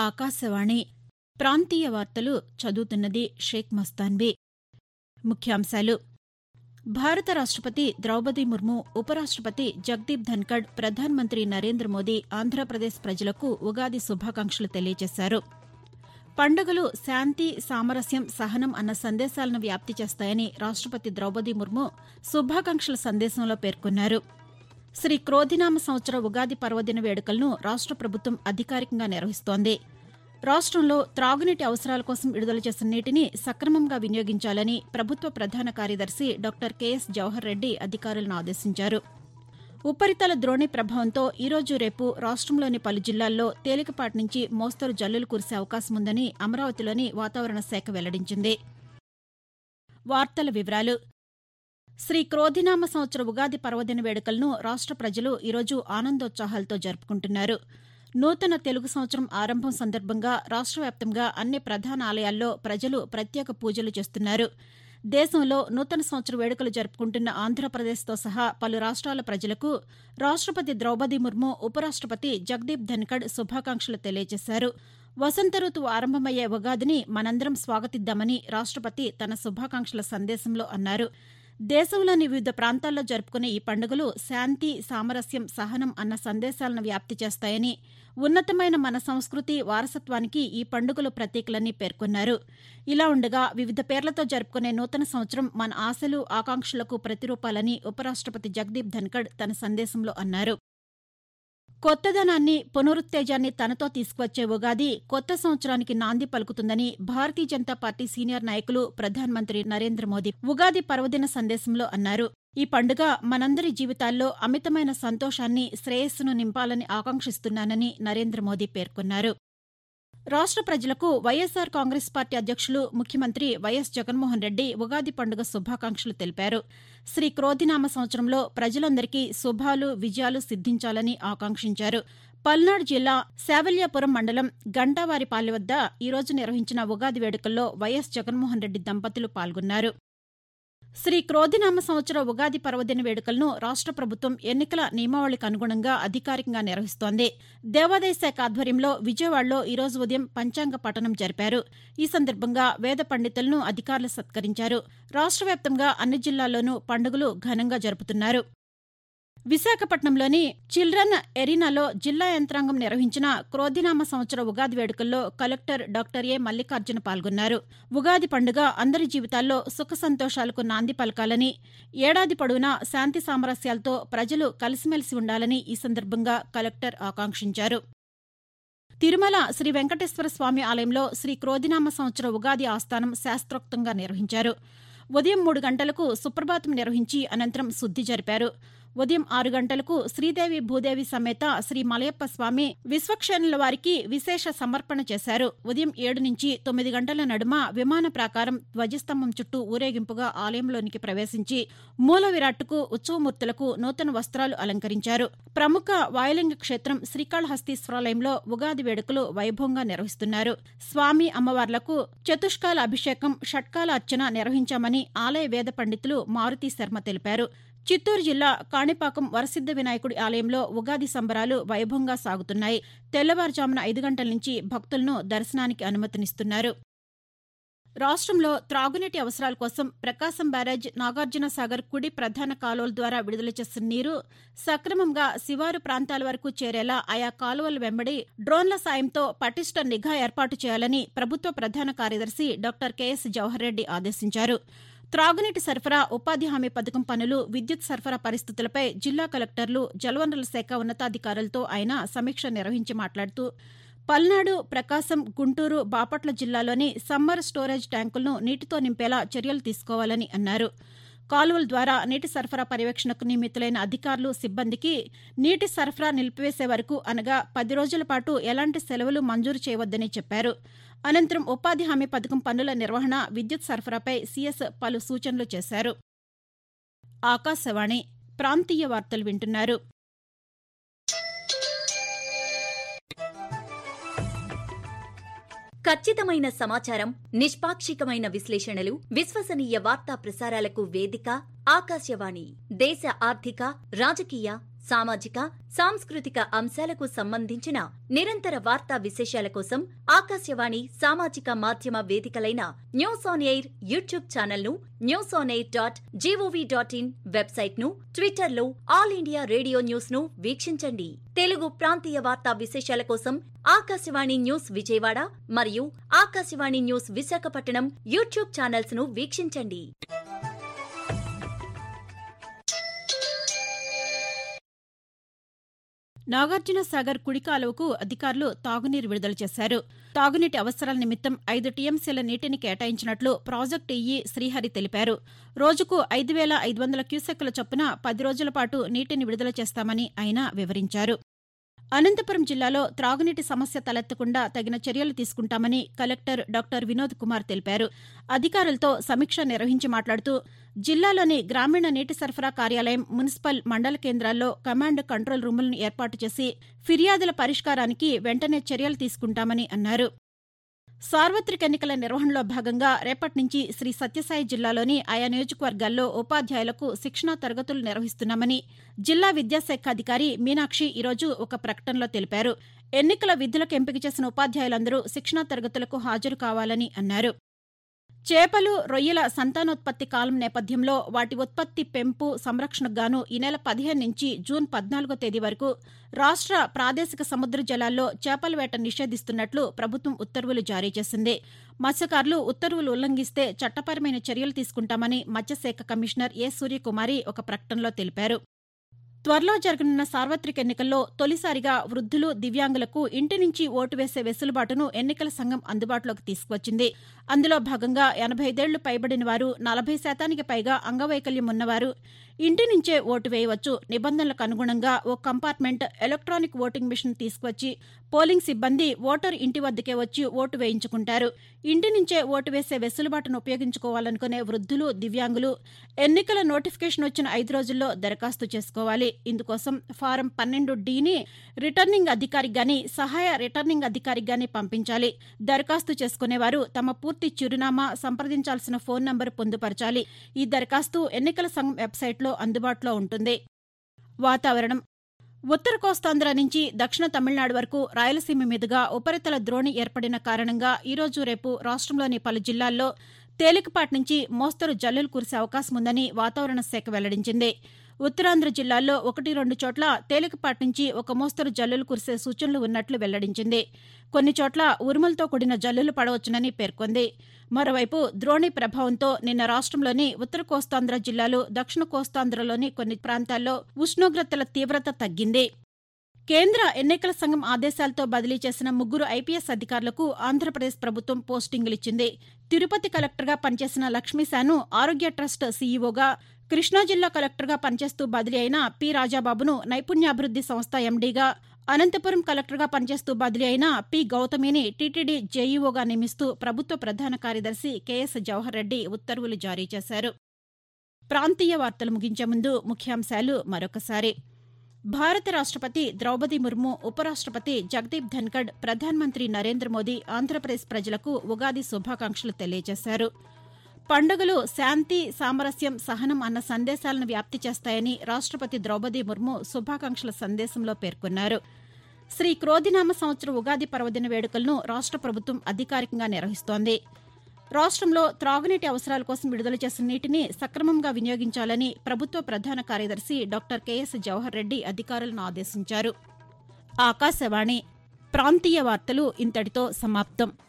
ఆకాశవాణి ప్రాంతీయ వార్తలు చదువుతున్నది షేక్ మస్తాన్బీ ముఖ్యాంశాలు భారత రాష్టపతి ద్రౌపది ముర్ము ఉపరాష్టపతి జగదీప్ ధన్కడ్ ప్రధానమంత్రి నరేంద్ర మోదీ ఆంధ్రప్రదేశ్ ప్రజలకు ఉగాది శుభాకాంక్షలు తెలియజేశారు పండుగలు శాంతి సామరస్యం సహనం అన్న సందేశాలను వ్యాప్తి చేస్తాయని రాష్టపతి ద్రౌపది ముర్ము శుభాకాంక్షల సందేశంలో పేర్కొన్నారు శ్రీ క్రోధినామ సంవత్సర ఉగాది పర్వదిన వేడుకలను రాష్ట ప్రభుత్వం అధికారికంగా నిర్వహిస్తోంది రాష్టంలో త్రాగునీటి అవసరాల కోసం విడుదల చేసిన నీటిని సక్రమంగా వినియోగించాలని ప్రభుత్వ ప్రధాన కార్యదర్శి డాక్టర్ కెఎస్ జవహర్ రెడ్డి అధికారులను ఆదేశించారు ఉపరితల ద్రోణి ప్రభావంతో ఈరోజు రేపు రాష్టంలోని పలు జిల్లాల్లో తేలికపాటి నుంచి మోస్తరు జల్లులు కురిసే అవకాశం ఉందని అమరావతిలోని వాతావరణ శాఖ వెల్లడించింది వార్తల వివరాలు శ్రీ క్రోధినామ సంవత్సర ఉగాది పర్వదిన వేడుకలను రాష్ట ప్రజలు ఈరోజు ఆనందోత్సాహాలతో జరుపుకుంటున్నారు నూతన తెలుగు సంవత్సరం ఆరంభం సందర్భంగా రాష్ట వ్యాప్తంగా అన్ని ప్రధాన ఆలయాల్లో ప్రజలు ప్రత్యేక పూజలు చేస్తున్నారు దేశంలో నూతన సంవత్సర వేడుకలు జరుపుకుంటున్న ఆంధ్రప్రదేశ్తో సహా పలు రాష్ట్రాల ప్రజలకు రాష్టపతి ద్రౌపది ముర్ము ఉపరాష్టపతి జగదీప్ ధన్కడ్ శుభాకాంక్షలు తెలియజేశారు వసంత ఋతువు ఆరంభమయ్యే ఉగాదిని మనందరం స్వాగతిద్దామని రాష్టపతి తన శుభాకాంక్షల సందేశంలో అన్నారు దేశంలోని వివిధ ప్రాంతాల్లో జరుపుకునే ఈ పండుగలు శాంతి సామరస్యం సహనం అన్న సందేశాలను వ్యాప్తి చేస్తాయని ఉన్నతమైన మన సంస్కృతి వారసత్వానికి ఈ పండుగలు ప్రతీకలని పేర్కొన్నారు ఇలా ఉండగా వివిధ పేర్లతో జరుపుకునే నూతన సంవత్సరం మన ఆశలు ఆకాంక్షలకు ప్రతిరూపాలని ఉపరాష్టపతి జగదీప్ ధన్కడ్ తన సందేశంలో అన్నారు కొత్తదనాన్ని పునరుత్తేజాన్ని తనతో తీసుకువచ్చే ఉగాది కొత్త సంవత్సరానికి నాంది పలుకుతుందని భారతీయ జనతా పార్టీ సీనియర్ నాయకులు ప్రధానమంత్రి నరేంద్ర మోదీ ఉగాది పర్వదిన సందేశంలో అన్నారు ఈ పండుగ మనందరి జీవితాల్లో అమితమైన సంతోషాన్ని శ్రేయస్సును నింపాలని ఆకాంక్షిస్తున్నానని నరేంద్ర మోదీ పేర్కొన్నారు రాష్ట ప్రజలకు వైఎస్సార్ కాంగ్రెస్ పార్టీ అధ్యక్షులు ముఖ్యమంత్రి వైఎస్ జగన్మోహన్ రెడ్డి ఉగాది పండుగ శుభాకాంక్షలు తెలిపారు శ్రీ క్రోధినామ సంవత్సరంలో ప్రజలందరికీ శుభాలు విజయాలు సిద్దించాలని ఆకాంక్షించారు పల్నాడు జిల్లా శావల్యాపురం మండలం గంటావారిపాలె వద్ద ఈరోజు నిర్వహించిన ఉగాది వేడుకల్లో వైఎస్ జగన్మోహన్ రెడ్డి దంపతులు పాల్గొన్నారు శ్రీ క్రోధినామ సంవత్సర ఉగాది పర్వదిన వేడుకలను రాష్ట ప్రభుత్వం ఎన్నికల నియమావళికి అనుగుణంగా అధికారికంగా నిర్వహిస్తోంది దేవాదాయ శాఖ ఆధ్వర్యంలో విజయవాడలో ఈరోజు ఉదయం పంచాంగ పఠనం జరిపారు ఈ సందర్భంగా వేద పండితులను అధికారులు సత్కరించారు రాష్ట వ్యాప్తంగా అన్ని జిల్లాల్లోనూ పండుగలు ఘనంగా జరుపుతున్నారు విశాఖపట్నంలోని చిల్డ్రన్ ఎరీనాలో జిల్లా యంత్రాంగం నిర్వహించిన క్రోధినామ సంవత్సర ఉగాది వేడుకల్లో కలెక్టర్ డాక్టర్ ఏ మల్లికార్జున పాల్గొన్నారు ఉగాది పండుగ అందరి జీవితాల్లో సుఖ సంతోషాలకు నాంది పలకాలని ఏడాది పొడవునా శాంతి సామరస్యాలతో ప్రజలు కలిసిమెలిసి ఉండాలని ఈ సందర్భంగా కలెక్టర్ ఆకాంక్షించారు తిరుమల శ్రీ వెంకటేశ్వర స్వామి ఆలయంలో శ్రీ క్రోధినామ సంవత్సర ఉగాది ఆస్థానం శాస్త్రోక్తంగా నిర్వహించారు ఉదయం మూడు గంటలకు సుప్రభాతం నిర్వహించి అనంతరం శుద్ది జరిపారు ఉదయం ఆరు గంటలకు శ్రీదేవి భూదేవి సమేత శ్రీ మలయప్ప స్వామి విశ్వక్షేణుల వారికి విశేష సమర్పణ చేశారు ఉదయం ఏడు నుంచి తొమ్మిది గంటల నడుమ విమాన ప్రాకారం ధ్వజస్తంభం చుట్టూ ఊరేగింపుగా ఆలయంలోనికి ప్రవేశించి మూల విరాట్టుకు ఉత్సవమూర్తులకు నూతన వస్త్రాలు అలంకరించారు ప్రముఖ వాయులింగ క్షేత్రం శ్రీకాళహస్తీశ్వరాలయంలో ఉగాది వేడుకలు వైభవంగా నిర్వహిస్తున్నారు స్వామి అమ్మవార్లకు చతుష్కాల అభిషేకం షట్కాల అర్చన నిర్వహించామని ఆలయ వేద పండితులు మారుతి శర్మ తెలిపారు చిత్తూరు జిల్లా కాణిపాకం వరసిద్ద వినాయకుడి ఆలయంలో ఉగాది సంబరాలు వైభవంగా సాగుతున్నాయి తెల్లవారుజామున ఐదు గంటల నుంచి భక్తులను దర్శనానికి అనుమతినిస్తున్నారు రాష్ట్రంలో త్రాగునీటి అవసరాల కోసం ప్రకాశం బ్యారేజ్ నాగార్జున సాగర్ కుడి ప్రధాన కాలువల ద్వారా విడుదల చేస్తున్న నీరు సక్రమంగా శివారు ప్రాంతాల వరకు చేరేలా ఆయా కాలువల వెంబడి డ్రోన్ల సాయంతో పటిష్ట నిఘా ఏర్పాటు చేయాలని ప్రభుత్వ ప్రధాన కార్యదర్శి డాక్టర్ కెఎస్ జవహర్ రెడ్డి ఆదేశించారు త్రాగునీటి సరఫరా ఉపాధి హామీ పథకం పనులు విద్యుత్ సరఫరా పరిస్థితులపై జిల్లా కలెక్టర్లు జలవనరుల శాఖ ఉన్నతాధికారులతో ఆయన సమీక్ష నిర్వహించి మాట్లాడుతూ పల్నాడు ప్రకాశం గుంటూరు బాపట్ల జిల్లాలోని సమ్మర్ స్టోరేజ్ ట్యాంకులను నీటితో నింపేలా చర్యలు తీసుకోవాలని అన్నారు కాలువల ద్వారా నీటి సరఫరా పర్యవేక్షణకు నియమితులైన అధికారులు సిబ్బందికి నీటి సరఫరా నిలిపివేసే వరకు అనగా పది రోజుల పాటు ఎలాంటి సెలవులు మంజూరు చేయవద్దని చెప్పారు అనంతరం ఉపాధి హామీ పథకం పనుల నిర్వహణ విద్యుత్ సరఫరాపై సీఎస్ పలు సూచనలు చేశారు ఆకాశవాణి ప్రాంతీయ వార్తలు వింటున్నారు ఖచ్చితమైన సమాచారం నిష్పాక్షికమైన విశ్లేషణలు విశ్వసనీయ వార్తా ప్రసారాలకు వేదిక ఆకాశవాణి దేశ ఆర్థిక రాజకీయ సామాజిక సాంస్కృతిక అంశాలకు సంబంధించిన నిరంతర వార్తా విశేషాల కోసం ఆకాశవాణి సామాజిక మాధ్యమ వేదికలైన news on air YouTube channel ను news on air dot G O V dot in website ను ట్విట్టర్ లో ఆల్ ఇండియా రేడియో న్యూస్ ను వీక్షించండి తెలుగు ప్రాంతీయ వార్తా విశేషాల కోసం ఆకాశవాణి న్యూస్ విజయవాడ మరియు Akashvani news Visakhapatnam YouTube channels ను వీక్షించండి నాగార్జున సాగర్ కుడి కాలువకు అధికారులు తాగునీరు విడుదల చేశారు తాగునీటి అవసరాల నిమిత్తం ఐదు టీఎంసీల నీటిని కేటాయించినట్లు ప్రాజెక్టు ఈఈ శ్రీహరి తెలిపారు రోజుకు ఐదు వేల ఐదు వందల క్యూసెక్కుల చొప్పున పది రోజుల పాటు నీటిని విడుదల చేస్తామని ఆయన వివరించారు అనంతపురం జిల్లాలో త్రాగునీటి సమస్య తలెత్తకుండా తగిన చర్యలు తీసుకుంటామని కలెక్టర్ డాక్టర్ వినోద్ కుమార్ తెలిపారు అధికారులతో సమీక్ష నిర్వహించి మాట్లాడుతూ జిల్లాలోని గ్రామీణ నీటి సరఫరా కార్యాలయం మున్సిపల్ మండల కేంద్రాల్లో కమాండ్ కంట్రోల్ రూములను ఏర్పాటు చేసి ఫిర్యాదుల పరిష్కారానికి వెంటనే చర్యలు తీసుకుంటామని అన్నారు సార్వత్రిక ఎన్నికల నిర్వహణలో భాగంగా రేపటి నుంచి శ్రీ సత్యసాయి జిల్లాలోని ఆయా నియోజకవర్గాల్లో ఉపాధ్యాయులకు శిక్షణా తరగతులు నిర్వహిస్తున్నామని జిల్లా విద్యాశాఖ అధికారి మీనాక్షి ఈరోజు ఒక ప్రకటనలో తెలిపారు ఎన్నికల విధులకు ఎంపిక చేసిన ఉపాధ్యాయులందరూ శిక్షణా తరగతులకు హాజరు కావాలని అన్నారు చేపలు రొయ్యల సంతానోత్పత్తి కాలం నేపథ్యంలో వాటి ఉత్పత్తి పెంపు సంరక్షణకు గాను ఈ నెల పదిహేను నుంచి జూన్ పద్నాలుగో తేదీ వరకు రాష్ట్ర ప్రాదేశిక సముద్ర జలాల్లో చేపల వేట నిషేధిస్తున్నట్లు ప్రభుత్వం ఉత్తర్వులు జారీ చేసింది మత్స్యకారులు ఉత్తర్వులు ఉల్లంఘిస్తే చట్టపరమైన చర్యలు తీసుకుంటామని మత్స్యశాఖ కమిషనర్ ఏ సూర్యకుమారి ఒక ప్రకటనలో తెలిపారు త్వరలో జరగనున్న సార్వత్రిక ఎన్నికల్లో తొలిసారిగా వృద్ధులు దివ్యాంగులకు ఇంటి నుంచి ఓటు వేసే వెసులుబాటును ఎన్నికల సంఘం అందుబాటులోకి తీసుకువచ్చింది అందులో భాగంగా ఎనభై ఐదేళ్లు పైబడిన వారు నలభై శాతానికి పైగా అంగవైకల్యం ఉన్నవారు ఇంటి నుంచే ఓటు వేయవచ్చు నిబంధనలకు అనుగుణంగా ఓ కంపార్ట్మెంట్ ఎలక్ట్రానిక్ ఓటింగ్ మిషన్ తీసుకువచ్చి పోలింగ్ సిబ్బంది ఓటర్ ఇంటి వద్దకే వచ్చి ఓటు వేయించుకుంటారు ఇంటి నుంచే ఓటు వేసే వెసులుబాటును ఉపయోగించుకోవాలనుకునే వృద్ధులు దివ్యాంగులు ఎన్నికల నోటిఫికేషన్ వచ్చిన ఐదు రోజుల్లో దరఖాస్తు చేసుకోవాలి ఇందుకోసం ఫారం పన్నెండు డీని రిటర్నింగ్ అధికారికి గాని సహాయ రిటర్నింగ్ అధికారికి గాని పంపించాలి దరఖాస్తు చేసుకునేవారు తమ పూర్తి చిరునామా సంప్రదించాల్సిన ఫోన్ నంబర్ పొందుపరచాలి ఈ దరఖాస్తు ఎన్నికల సంఘం వెబ్సైట్లో అందుబాటులో ఉంటుంది వాతావరణం ఉత్తర కోస్తాంధ్ర నుంచి దక్షిణ తమిళనాడు వరకు రాయలసీమ మీదుగా ఉపరితల ద్రోణి ఏర్పడిన కారణంగా ఈరోజు రేపు రాష్ట్రంలోని పలు జిల్లాల్లో తేలికపాటి నుంచి మోస్తరు జల్లులు కురిసే అవకాశం ఉందని వాతావరణ శాఖ వెల్లడించింది ఉత్తరాంధ్ర జిల్లాల్లో ఒకటి రెండు చోట్ల తేలికపాటి నుంచి ఒక మోస్తరు జల్లులు కురిసే సూచనలు ఉన్నట్లు వెల్లడించింది కొన్ని చోట్ల ఉరుములతో కూడిన జల్లులు పడవచ్చునని పేర్కొంది మరోవైపు ద్రోణి ప్రభావంతో నిన్న రాష్ట్రంలోని ఉత్తర కోస్తాంధ్ర జిల్లాలు దక్షిణ కోస్తాంధ్రలోని కొన్ని ప్రాంతాల్లో ఉష్ణోగ్రతల తీవ్రత తగ్గింది కేంద్ర ఎన్నికల సంఘం ఆదేశాలతో బదిలీ చేసిన ముగ్గురు ఐపీఎస్ అధికారులకు ఆంధ్రప్రదేశ్ ప్రభుత్వం పోస్టింగులిచ్చింది తిరుపతి కలెక్టర్గా పనిచేసిన లక్ష్మీశాను ఆరోగ్య ట్రస్ట్ సీఈఓగా కృష్ణా జిల్లా కలెక్టర్గా పనిచేస్తూ బదిలీ అయిన పి రాజాబాబును నైపుణ్యాభివృద్ది సంస్థ ఎండీగా అనంతపురం కలెక్టర్గా పనిచేస్తూ బదిలీ అయిన పి గౌతమిని టీటీడీ జేఈఓగా నియమిస్తూ ప్రభుత్వ ప్రధాన కార్యదర్శి కెఎస్ జవహర్ రెడ్డి ఉత్తర్వులు జారీ చేశారు ప్రాంతీయ వార్తలు ముగించే ముందు ముఖ్యాంశాలు మరొకసారి భారత రాష్టపతి ద్రౌపది ముర్ము ఉపరాష్టపతి జగదీప్ ధన్కడ్ ప్రధానమంత్రి నరేంద్ర మోదీ ఆంధ్రప్రదేశ్ ప్రజలకు ఉగాది శుభాకాంక్షలు తెలియజేశారు పండుగలు శాంతి సామరస్యం సహనం అన్న సందేశాలను వ్యాప్తి చేస్తాయని రాష్టపతి ద్రౌపది ముర్ము శుభాకాంక్షల సందేశంలో పేర్కొన్నారు శ్రీ క్రోధినామ సంవత్సర ఉగాది పర్వదిన వేడుకలను రాష్ట ప్రభుత్వం అధికారికంగా నిర్వహిస్తోంది రాష్ట్రంలో త్రాగునీటి అవసరాల కోసం విడుదల చేసిన నీటిని సక్రమంగా వినియోగించాలని ప్రభుత్వ ప్రధాన కార్యదర్శి డాక్టర్ కెఎస్ జవహర్ రెడ్డి అధికారులను ఆదేశించారు ఆకాశవాణి ప్రాంతీయ వార్తలు ఇంతటితో సమాప్తం